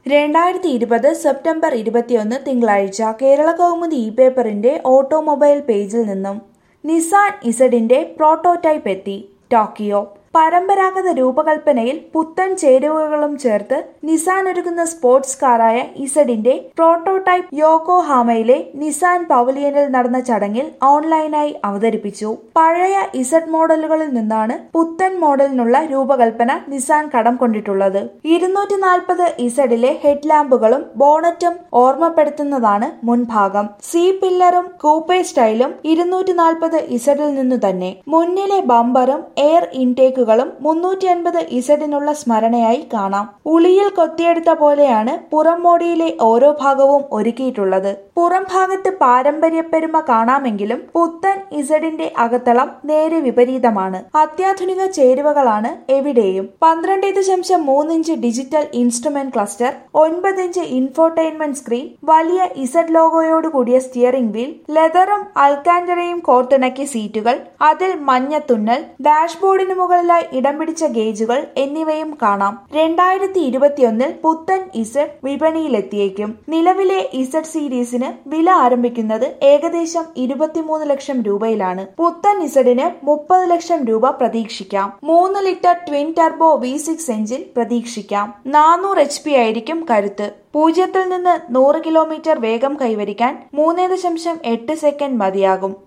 രണ്ടായിരത്തി ഇരുപത് സെപ്റ്റംബർ ഇരുപത്തിയൊന്ന് തിങ്കളാഴ്ച കേരള കൗമുദി ഇ പേപ്പറിന്റെ ഓട്ടോമൊബൈൽ പേജിൽ നിന്നും നിസാൻ ഇസഡിന്റെ പ്രോട്ടോടൈപ്പ് എത്തി ടോക്കിയോ പരമ്പരാഗത രൂപകൽപ്പനയിൽ പുത്തൻ ചേരുവകളും ചേർത്ത് നിസാൻ ഒരുക്കുന്ന സ്പോർട്സ് കാറായ ഇസഡിന്റെ പ്രോട്ടോടൈപ്പ് യോക്കോഹാമയിലെ നിസാൻ പവലിയനിൽ നടന്ന ചടങ്ങിൽ ഓൺലൈനായി അവതരിപ്പിച്ചു പഴയ ഇസഡ് മോഡലുകളിൽ നിന്നാണ് പുത്തൻ മോഡലിനുള്ള രൂപകൽപ്പന നിസാൻ കടം കൊണ്ടിട്ടുള്ളത് ഇരുന്നൂറ്റി നാൽപ്പത് ഇസഡിലെ ഹെഡ്ലാമ്പുകളും ബോണറ്റും ഓർമ്മപ്പെടുത്തുന്നതാണ് മുൻഭാഗം സി പില്ലറും കൂപ്പേ സ്റ്റൈലും ഇരുന്നൂറ്റി നാൽപ്പത് ഇസഡിൽ നിന്നു തന്നെ മുന്നിലെ ബമ്പറും എയർ ഇൻടേക്കുകളും മുന്നൂറ്റി അൻപത് ഇസഡിനുള്ള സ്മരണയായി കാണാം ഉളിയിൽ കൊത്തിയെടുത്ത പോലെയാണ് പുറംമോടിയിലെ ഓരോ ഭാഗവും ഒരുക്കിയിട്ടുള്ളത് പുറം ഭാഗത്ത് പാരമ്പര്യപ്പെരുമ കാണാമെങ്കിലും പുത്തൻ ഇസഡിന്റെ അകത്തളം നേരെ വിപരീതമാണ് അത്യാധുനിക ചേരുവകളാണ് എവിടെയും പന്ത്രണ്ട് ദശാംശം മൂന്നിഞ്ച് ഡിജിറ്റൽ ഇൻസ്ട്രുമെന്റ് ക്ലസ്റ്റർ ഒൻപത് ഇഞ്ച് ഇൻഫോർടൈൻമെന്റ് സ്ക്രീൻ വലിയ ഇസഡ് ലോഗോയോട് കൂടിയ സ്റ്റിയറിംഗ് വീൽ ലെതറും അൽക്കാൻഡറയും കോർത്തിണക്കിയ സീറ്റുകൾ അതിൽ മഞ്ഞ തുന്നൽ ഡാഷ്ബോർഡിന് മുകളിലായി ഇടം പിടിച്ച ഗേജുകൾ എന്നിവയും കാണാം രണ്ടായിരത്തി ഇരുപത്തിയൊന്നിൽ പുത്തൻ ഇസഡ് വിപണിയിലെത്തിയേക്കും നിലവിലെ ഇസഡ് സീരീസിന് വില ആരംഭിക്കുന്നത് ഏകദേശം ഇരുപത്തിമൂന്ന് ലക്ഷം രൂപയിലാണ് പുത്തൻ ഇസഡിന് മുപ്പത് ലക്ഷം രൂപ പ്രതീക്ഷിക്കാം മൂന്ന് litre twin turbo V six engine പ്രതീക്ഷിക്കാം നാനൂറ് എച്ച് പി ആയിരിക്കും കരുത്ത് പൂജ്യത്തിൽ നിന്ന് നൂറ് കിലോമീറ്റർ വേഗം കൈവരിക്കാൻ മൂന്ന് ദശാംശം എട്ട് സെക്കൻഡ് മതിയാകും